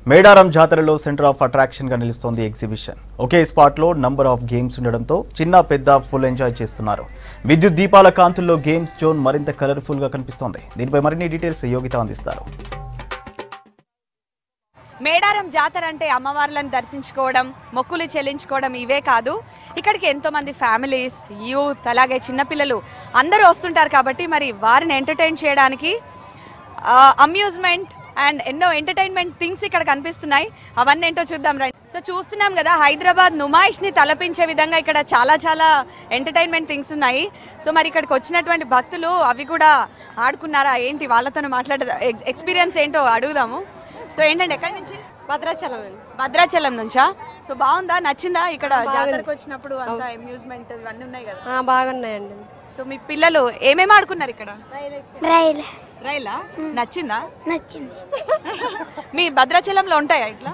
మేడారం జాతరలో centre of attraction గా నిలుస్తోంది ఎగ్జిబిషన్ ఒకే స్పాట్ లో నంబర్ ఆఫ్ గేమ్స్ ఉండడంతో చిన్న పెద్ద ఫుల్ ఎంజాయ్ చేస్తున్నారు విద్యుత్ దీపాల కాంతుల్లో గేమ్స్ జోన్ మరింత కలర్ఫుల్ గా కనిపిస్తోంది దీనిపై మరిన్ని డీటెయిల్స్ యోగిత అందిస్తారు మేడారం జాతర అంటే అమ్మవార్లను దర్శించుకోవడం మొక్కులు చెల్లించుకోవడం ఇవే కాదు ఇక్కడికి ఎంతో మంది ఫ్యామిలీస్ యూత్ అలాగే చిన్నపిల్లలు అందరూ వస్తుంటారు కాబట్టి మరి వారిని ఎంటర్టైన్ చేయడానికి అమ్యూజ్మెంట్ అండ్ ఎన్నో ఎంటర్టైన్మెంట్ థింగ్స్ ఇక్కడ కనిపిస్తున్నాయి అవన్నీ ఏంటో చూద్దాం రండి సో చూస్తున్నాం కదా హైదరాబాద్ నుమాయిష్ ని తలపించే విధంగా ఇక్కడ చాలా చాలా ఎంటర్టైన్మెంట్ థింగ్స్ ఉన్నాయి సో మరి ఇక్కడికి వచ్చినటువంటి భక్తులు అవి కూడా ఆడుకున్నారా ఏంటి వాళ్ళతో మాట్లాడ ఎక్స్పీరియన్స్ ఏంటో అడుగుదాము సో ఏంటండి ఎక్కడి నుంచి భద్రాచలం అండి భద్రాచలం నుంచా సో బాగుందా నచ్చిందా ఇక్కడ జాతరకు వచ్చినప్పుడు అంత అమ్యూజ్మెంట్ ఇవన్నీ ఉన్నాయి కదా ఆ, బాగున్నాయండి సో మీ పిల్లలు ఏమేమి ఆడుకున్నారు ఇక్కడ రైలు రైలా నచ్చిందా నచ్చింది మీ భద్రాచలంలో ఉంటాయా ఇట్లా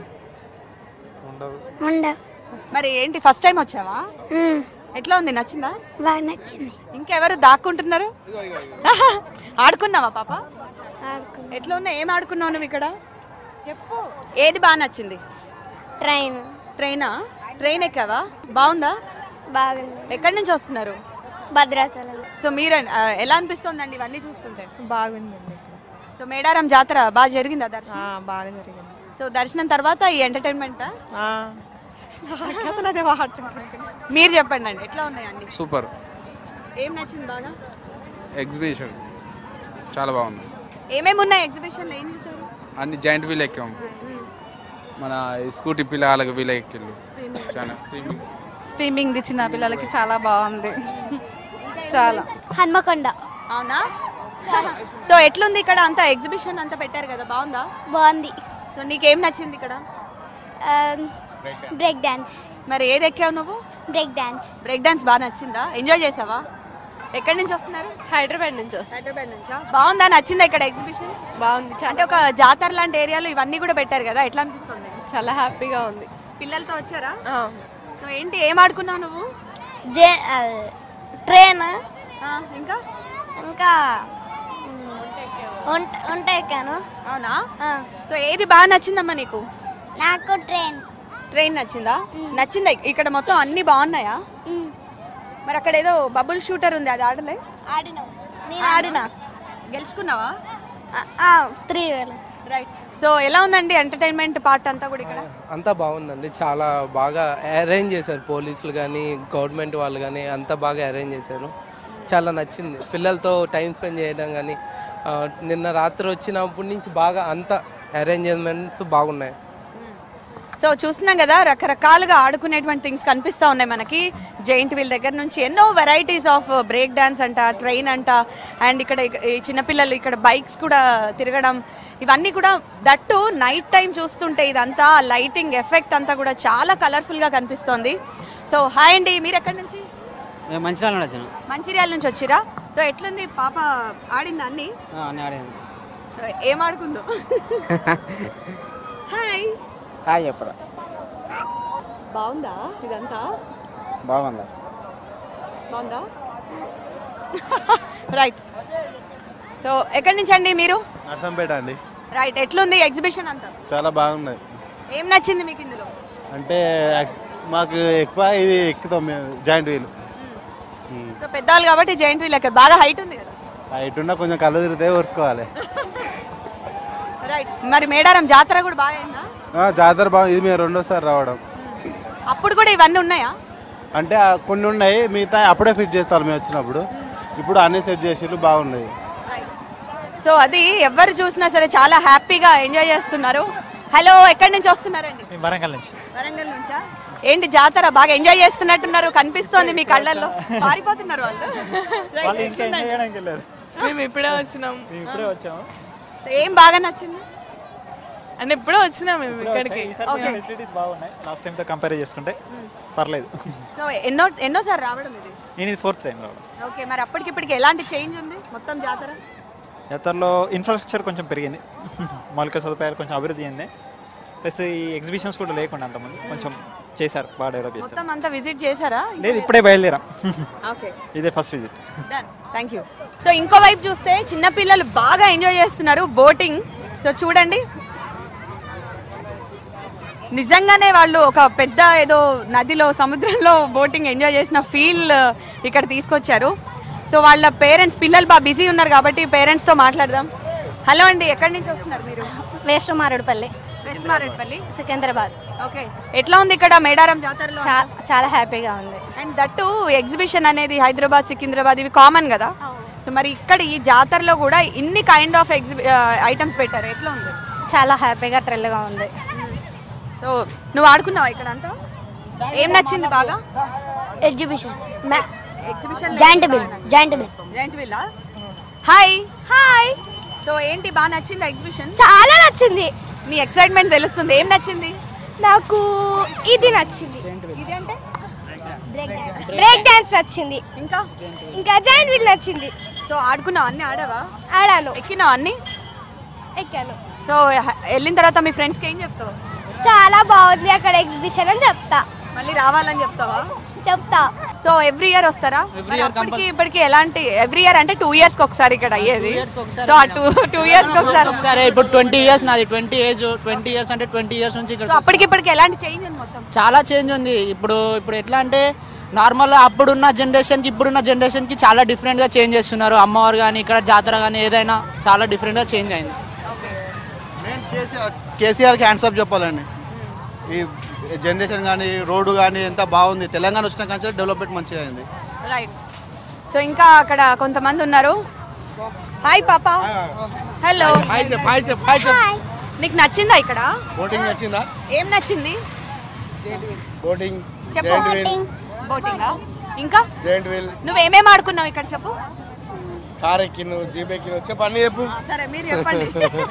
ఉండవు మరి ఏంటి ఫస్ట్ టైం వచ్చావా ఉమ్, ఎట్లా ఉంది నచ్చిందా బాగా నచ్చింది ఇంకెవరు దాక్కుంటున్నారు ఆడుకున్నావా పాప ఆడుకున్నా ఎట్లా ఉన్నా ఏం ఆడుకున్నావు నువ్వు ఇక్కడ చెప్పు ఏది బాగా నచ్చింది ట్రైన్ ట్రైనా ట్రైన్ ఎక్కావా బాగుందా బాగుంది ఎక్కడి నుంచి వస్తున్నారు భద్రాచలం సో మీరు ఎలా అనిపిస్తుందండి ఇవన్నీ చూస్తుంటే బాగుందండి సో మేడారం జాతర బాగా జరిగిందా దర్శనం బాగా జరిగింది సో దర్శనం తర్వాత ఈ ఎంటర్టైన్మెంట్ ఆ. నాకైతే అదే వాడుతున్నాను. మీరు చెప్పండి అండి ఎట్లా ఉన్నాయి అన్ని సూపర్ ఏం నచ్చింది బాగా ఎగ్జిబిషన్ చాలా బాగుంది ఏమేమి ఉన్నాయి ఎగ్జిబిషన్ ఏం చూసారు అన్ని జాయింట్ వీల్ ఎక్కాం మన ఈ స్కూటీ పిల్లలకి వీల్ ఎక్కిళ్ళు చాలా స్విమ్మింగ్ స్విమ్మింగ్ చిన్న పిల్లలకి చాలా బాగుంది చాలా హన్మకొండ అవునా సో ఎట్లుంది ఇక్కడ అంతా ఎగ్జిబిషన్ అంతా పెట్టారు కదా బాగుందా బాగుంది సో నీకేం నచ్చింది ఇక్కడ బ్రేక్ డాన్స్ మరి ఏది ఎక్కావు నువ్వు బ్రేక్ డాన్స్ బ్రేక్ డాన్స్ బాగా నచ్చిందా ఎంజాయ్ చేసావా ఎక్కడి నుంచి వస్తున్నారు హైదరాబాద్ నుంచి వస్తుంది హైదరాబాద్ నుంచా బాగుందా నచ్చిందా ఇక్కడ ఎగ్జిబిషన్ బాగుంది చాలా అంటే ఒక జాతర లాంటి ఏరియాలో ఇవన్నీ కూడా పెట్టారు కదా ఎట్లా అనిపిస్తుంది చాలా హ్యాపీగా ఉంది పిల్లలతో వచ్చారా ఆ. సో ఏంటి ఏం ఆడుకున్నావు నువ్వు జే ట్రైన్ ఆ, ఇంకా ఇంకా ఉంట ఉంట ఎక్కాను అవునా ఆ, సో ఏది బాగా నచ్చిందమ్మా నీకు నాకు ట్రైన్ ట్రైన్ నచ్చిందా నచ్చిందా ఇక్కడ మొత్తం అన్ని బాగున్నాయా ఉమ్, మరి అక్కడ ఏదో బబుల్ షూటర్ ఉంది అది ఆడలే ఆడినావు నేను ఆడినా గెలుచుకున్నావా త్రీ వేలు రైట్ సో ఎలా ఉందండి ఎంటర్టైన్మెంట్ పార్ట్ అంతా కూడా ఇక్కడ అంతా బాగుందండి చాలా బాగా అరేంజ్ చేశారు పోలీసులు కానీ గవర్నమెంట్ వాళ్ళు కానీ అంతా బాగా అరేంజ్ చేశారు చాలా నచ్చింది పిల్లలతో టైం స్పెండ్ చేయడం కానీ ఆ, నిన్న రాత్రి వచ్చినప్పటి నుంచి బాగా అంత అరేంజ్మెంట్స్ బాగున్నాయి సో చూస్తున్నాం కదా రకరకాలుగా ఆడుకునేటువంటి థింగ్స్ కనిపిస్తా ఉన్నాయి మనకి జైంట్ వీల్ దగ్గర నుంచి ఎన్నో వెరైటీస్ ఆఫ్ బ్రేక్ డాన్స్ అంట ట్రైన్ అంట అండ్ ఇక్కడ ఈ చిన్నపిల్లలు ఇక్కడ బైక్స్ కూడా తిరగడం ఇవన్నీ కూడా దట్టు నైట్ టైం చూస్తుంటే ఇదంతా లైటింగ్ ఎఫెక్ట్ అంతా కూడా చాలా కలర్ఫుల్ గా కనిపిస్తోంది సో హాయ్ అండి మీరు ఎక్కడి నుంచి మేము మంచిర్యాల నుండి వచ్చాను మంచిర్యాల నుంచి వచ్చిరా సో ఎట్లుంది పాప ఆడిందా అన్ని ఆ, అన్నీ ఆడాను ఏం ఆడుకుందో హాయ్ హాయ్ చెప్పరా బాగుందా ఇదంతా బాగుందా బాగుందా రైట్ సో ఎక్కడి నుంచి అండి మీరు నర్సంపేట అండి రైట్ ఎట్లుంది ఎగ్జిబిషన్ అంతా చాలా బాగున్నది ఏం నచ్చింది మీకు ఇందులో అంటే యాక్- మాకు ఎక్కువ ఇది ఎక్కుతాం మేము జాయింట్ వీల్ సో పెద్దవాళ్ళు కాబట్టి జైంట్ వీల్ ఎక్కడ బాగా హైట్ ఉంది కదా హైట్ ఉన్న కొంచెం కళ్ళు తిరిగితే ఓర్చుకోవాలి రైట్ మరి మేడారం జాతర కూడా బాగా అయిందా ఆ, జాతర బాగుంది ఇది మేము రెండోసారి రావడం అప్పుడు కూడా ఇవన్నీ ఉన్నాయా అంటే ఆ కొన్ని ఉన్నాయి మిగతా అప్పుడే ఫిట్ చేస్తారు మేము వచ్చినప్పుడు ఇప్పుడు అన్ని సెట్ చేసిర్రు బాగున్నాయి సో అది ఎవరు చూసినా సరే చాలా హ్యాపీగా ఎంజాయ్ చేస్తున్నారు హలో ఎక్కడి నుంచి వస్తున్నారండి వరంగల్ నుంచి వరంగల్ నుంచా ఏంటి జాతర బాగా ఎంజాయ్ చేస్తున్నట్టున్నారు కనిపిస్తోంది మీ కళ్ళల్లో పారిపోతున్నారు వాళ్ళు Right, వాళ్ళు ఇంకా ఎట్లుందండి? ఎంజాయ్ చేయడానికి వెళ్ళారు మేము ఇప్పుడే వచ్చినాం మేము ఇప్పుడే వచ్చాము సో ఏం బాగా నచ్చింది అంటే ఇప్పుడే వచ్చినాం మేము ఇక్కడికి ఈసారి ఫెసిలిటీస్ బాగున్నాయి లాస్ట్ టైం తో కంపేర్ చేసుకుంటే పర్లేదు సో ఎన్నో ఎన్నోసారి రావడం ఇది నేను ఇది ఫోర్త్ టైం రావడం ఓకే మరి అప్పటికిప్పటికి ఎలాంటి చేంజ్ ఉంది మొత్తం జాతర జాతరలో ఇన్ఫ్రాస్ట్రక్చర్ కొంచెం పెరిగింది మౌలిక సదుపాయాలు కొంచెం అభివృద్ధి అయింది ప్లస్ ఈ ఎగ్జిబిషన్స్ కూడా లేకుండా అంతమంది కొంచెం చేశారు బాగా డెవలప్ చేశారు మొత్తం అంతా విజిట్ చేశారా లేదు ఇప్పుడే బయలుదేరాం ఓకే ఇదే first visit done thank you so ఇంకో వైపు చూస్తే చిన్న పిల్లలు బాగా ఎంజాయ్ చేస్తున్నారు బోటింగ్ సో చూడండి నిజంగానే వాళ్ళు ఒక పెద్ద ఏదో నదిలో సముద్రంలో బోటింగ్ ఎంజాయ్ చేసిన ఫీల్ ఇక్కడ తీసుకొచ్చారు సో వాళ్ళ పేరెంట్స్ పిల్లలు బాగా బిజీ ఉన్నారు కాబట్టి పేరెంట్స్తో మాట్లాడదాం హలో అండి ఎక్కడి నుంచి వస్తున్నారు మీరు west Marredpally west Marredpally Secunderabad okay ఎట్లా ఉంది ఇక్కడ మేడారం జాతరలో చా- చాలా హ్యాపీగా ఉంది అండ్ దట్టు ఎగ్జిబిషన్ అనేది హైదరాబాద్ సికింద్రాబాద్ ఇవి కామన్ కదా సో మరి ఇక్కడ ఈ జాతరలో కూడా ఇన్ని కైండ్ ఆఫ్ ఎగ్జిబి ఐటమ్స్ పెట్టారు ఎట్లా ఉంది చాలా హ్యాపీగా థ్రిల్గా ఉంది సో నువ్వు ఆడుకున్నావా ఇక్కడ అంతా ఏం నచ్చింది బాగా exhibition exhibition giant wheel giant wheel giant విల్లా హాయ్ హాయ్ సో ఏంటి బాగా నచ్చింది ఎగ్జిబిషన్ చాలా నచ్చింది నీ ఎక్సైట్మెంట్ తెలుస్తుంది ఏం నచ్చింది నాకు ఇది నచ్చింది ఇది అంటే బ్రేక్ డాన్స్ నచ్చింది ఇంకా ఇంకా జాయింట్ బిల్ నచ్చింది సో ఆడుకున్నావు అన్ని ఆడావా ఆడాను ఎక్కినావు అన్ని ఎక్కాను సో హ- వెళ్ళిన తర్వాత మీ ఫ్రెండ్స్కి ఏం చెప్తావు చాలా బాగుంది అక్కడ ఎగ్జిబిషన్ అని చెప్తా మళ్ళీ రావాలని చెప్తావా చెప్తా సో ఎవ్రీ ఇయర్ వస్తారా మరి అప్పటికి ఇప్పటికి ఎలాంటి ఎవ్రీ ఇయర్ అంటే టూ ఇయర్స్ కి ఒకసారి ఇక్కడ అయ్యేది సో ఆ టూ టూ ఇయర్స్ కి ఒకసారి సరే ఇప్పుడు ట్వంటీ ఇయర్స్ నాది ట్వంటీ ఏజ్ ట్వంటీ ఇయర్స్ అంటే ట్వంటీ ఇయర్స్ నుంచి సో ఇక్కడ అప్పటికి ఇప్పటికి ఎలాంటి చేంజ్ ఉంది మొత్తం చాలా చేంజ్ ఉంది ఇప్పుడు ఇప్పుడు ఎట్లా అంటే నార్మల్ అప్పుడున్న జనరేషన్కి ఇప్పుడున్న జనరేషన్కి చాలా డిఫరెంట్గా చేంజ్ చేస్తున్నారు అమ్మవారు కానీ ఇక్కడ జాతర కానీ ఏదైనా చాలా డిఫరెంట్గా చేంజ్ అయింది నేను కేసీఆర్ కేసీఆర్కి హ్యాండ్సప్ చెప్పాలండి ఈ జనరేషన్ కానీ రోడ్డు కానీ ఎంత బాగుంది తెలంగాణ వచ్చిన కానీ డెవలప్మెంట్ మంచిగా అయింది రైట్ సో ఇంకా అక్కడ కొంతమంది ఉన్నారు హాయ్ పాప హలో హాయ్ చెప్ హాయ్ చెప్ హాయ్ చెప్ నీకు నచ్చిందా ఇక్కడ బోటింగ్ నచ్చిందా ఏం నచ్చింది బోటింగ్ చెప్పు జైంట్ వీల్ బోటింగా ఇంకా జైంట్ వీల్ నువ్వేమేం ఆడుకున్నావు ఇక్కడ చెప్పు కార్ ఎక్కిను జీప్ ఎక్కిను చెప్పు అన్నీ చెప్పు సరే మీరు చెప్పండి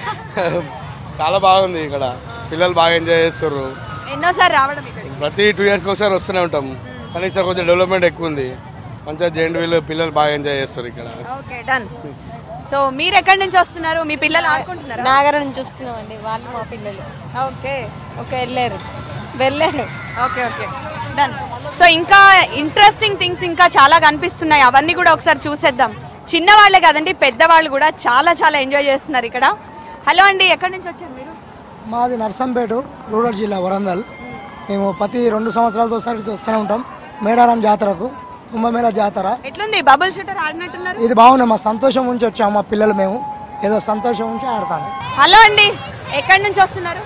చాలా బాగుంది ఇక్కడ పిల్లలు బాగా ఎంజాయ్ చేస్తారు ఎన్నోసారి రావడం ఇక్కడికి ప్రతి టూ ఇయర్స్కి ఒకసారి వస్తూనే ఉంటాం కానీ ఇక్కడ కొంచెం డెవలప్మెంట్ ఎక్కువ ఉంది మంచిగా జైంట్ వీల్ పిల్లలు బాగా ఎంజాయ్ చేస్తారు ఇక్కడ ఓకే డన్ సో మీరు ఎక్కడి నుంచి వస్తున్నారు మీ పిల్లలు ఆడుకుంటున్నారా నాగర నుంచి వస్తున్నామండి వాళ్ళు మా పిల్లలు ఓకే ఓకే వెళ్ళారు వెళ్ళారు ఓకే ఓకే డన్ సో ఇంకా ఇంట్రెస్టింగ్ థింగ్స్ ఇంకా చాలా కనిపిస్తున్నాయి అవన్నీ కూడా ఒకసారి చూసేద్దాం చిన్న వాళ్ళే కదండి పెద్దవాళ్ళు కూడా చాలా చాలా ఎంజాయ్ చేస్తున్నారు ఇక్కడ హలో అండి ఎక్కడి నుంచి వచ్చారు మీరు మాది నర్సంపేట రూరల్ జిల్లా వరంగల్ మేము ప్రతి రెండు సంవత్సరాలతో ఒకసారి వస్తూనే ఉంటాం మేడారం జాతరకు కుంభమేళ జాతర ఎట్లుంది బబుల్ షూటర్ ఆడినట్టున్నారు ఇది బాగుంది మా సంతోషం ఉంచి వచ్చాము మా పిల్లలు మేము ఏదో సంతోషం ఉంచి ఆడతాను హలో అండి ఎక్కడి నుంచి వస్తున్నారు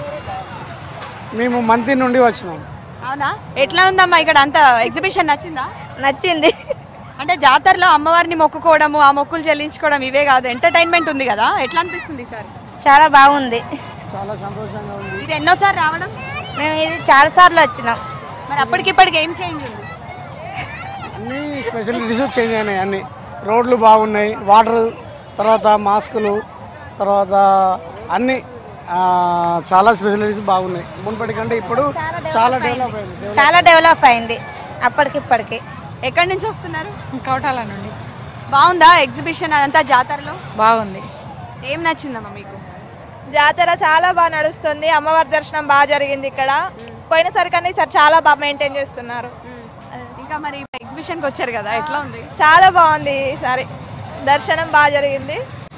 మేము మంత్రి నుండి వచ్చినాం అవునా ఎట్లా ఉందమ్మా ఇక్కడ అంత ఎగ్జిబిషన్ నచ్చిందా నచ్చింది అంటే జాతరలో అమ్మవారిని మొక్కుకోవడము ఆ మొక్కులు చెల్లించుకోవడం ఇవే కాదు ఎంటర్టైన్మెంట్ ఉంది కదా ఎట్లా అనిపిస్తుంది సార్ చాలా బాగుంది చాలా సంతోషంగా ఉంది ఇది ఎన్నోసారి రావడం మేము ఇది చాలా సార్లు వచ్చినాం మరి అప్పటికిప్పటికి ఏం చేంజ్ ఉంది అన్ని ఫెసిలిటీస్ చేంజ్ అయినాయి అన్ని రోడ్లు బాగున్నాయి వాటర్ తర్వాత మాస్కులు తర్వాత అన్ని ఆ, చాలా ఫెసిలిటీస్ బాగున్నాయి మునుపటి కంటే ఇప్పుడు చాలా డెవలప్ అయింది చాలా డెవలప్ అయింది అప్పటికిప్పటికి ఎక్కడి నుంచి వస్తున్నారు కవటాల నుండి బాగుందా ఎగ్జిబిషన్ అదంతా జాతరలో బాగుంది ఏం నచ్చిందమ్మా మీకు జాతర చాలా బాగా నడుస్తుంది అమ్మవారి దర్శనం బాగా జరిగింది ఇక్కడ పోయినసారి కన్నా ఈసారి చాలా బాగా మెయింటైన్ చేస్తున్నారు ఇంకా మరి ఎగ్జిబిషన్కి వచ్చారు కదా ఎట్లా ఉంది చాలా బాగుంది ఈసారి దర్శనం బాగా జరిగింది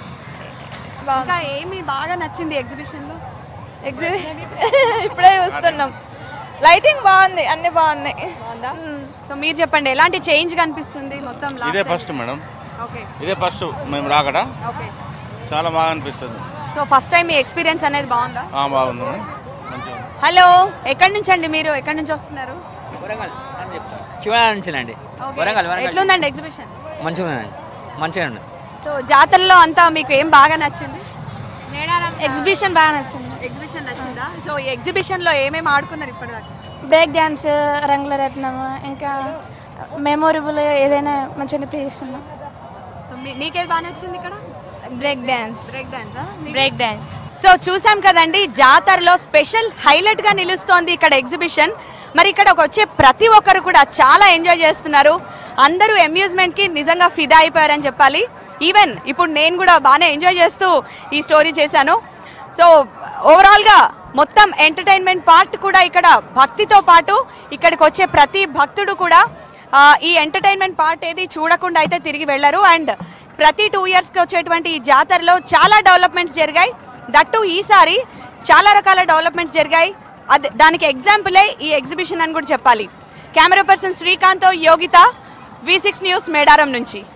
ఇంకా ఏమి బాగా నచ్చింది ఎగ్జిబిషన్లో ఎగ్జిబిషన్ ఇప్పుడే చూస్తున్నాం లైటింగ్ బాగుంది అన్ని బాగున్నాయి మ్మ్. సో మీరు చెప్పండి ఎలాంటి చేంజ్ కనిపిస్తుంది మొత్తం ఇదే ఫస్ట్ మేడం ఓకే ఇదే ఫస్ట్ మేము రాకడ ఓకే చాలా బాగా అనిపిస్తుంది సో ఫస్ట్ టైం మీ ఎక్స్పీరియన్స్ అనేది బాగుందా ఆ, బాగుంది మేడం మంచిగా ఉంది. హలో ఎక్కడి నుంచి అండి మీరు ఎక్కడి నుంచి వస్తున్నారు వరంగల్ శివనారాయణ నుంచి అండి Okay. వరంగల్ ఎట్లుందండి ఎగ్జిబిషన్ మంచిగా ఉందండి మంచిగా ఉంది సో జాతరలో అంతా మీకు ఏం బాగా నచ్చింది ఎగ్జిబిషన్ బాగా నచ్చింది ఎగ్జిబిషన్ నచ్చిందా సో ఈ ఎగ్జిబిషన్ లో ఏమేమి ఆడుకున్నారు ఇప్పటిదాకా బ్రేక్ డాన్స్ రంగుల రత్నం ఇంకా మెమొరబుల్ ఏదైనా మంచిగా ప్లే చేస్తున్నాం సో మీ- నీకేది బాగా నచ్చింది ఇక్కడ break dance break dance break dance so చూసాం కదండి జాతరలో స్పెషల్ హైలైట్ గా నిలుస్తోంది ఇక్కడ ఎగ్జిబిషన్ మరి ఇక్కడ వచ్చే ప్రతి ఒక్కరు కూడా చాలా ఎంజాయ్ చేస్తున్నారు అందరూ అమ్యూజ్మెంట్ కి నిజంగా ఫిదా అయిపోయారని చెప్పాలి ఈవెన్ ఇప్పుడు నేను కూడా బాగానే ఎంజాయ్ చేస్తూ ఈ స్టోరీ చేశాను సో ఓవరాల్ గా మొత్తం ఎంటర్టైన్మెంట్ పార్ట్ కూడా ఇక్కడ భక్తితో పాటు ఇక్కడికి వచ్చే ప్రతి భక్తుడు కూడా ఆ, ఈ ఎంటర్టైన్మెంట్ పార్ట్ ఏది చూడకుండా అయితే తిరిగి వెళ్ళరు అండ్ ప్రతి టూ ఇయర్స్కి వచ్చేటువంటి ఈ జాతరలో చాలా డెవలప్మెంట్స్ జరిగాయి దట్టు ఈసారి చాలా రకాల డెవలప్మెంట్స్ జరిగాయి అది దానికి ఎగ్జాంపులే ఈ ఎగ్జిబిషన్ అని కూడా చెప్పాలి camera person Srikanth Yogitha V six news Medaram నుంచి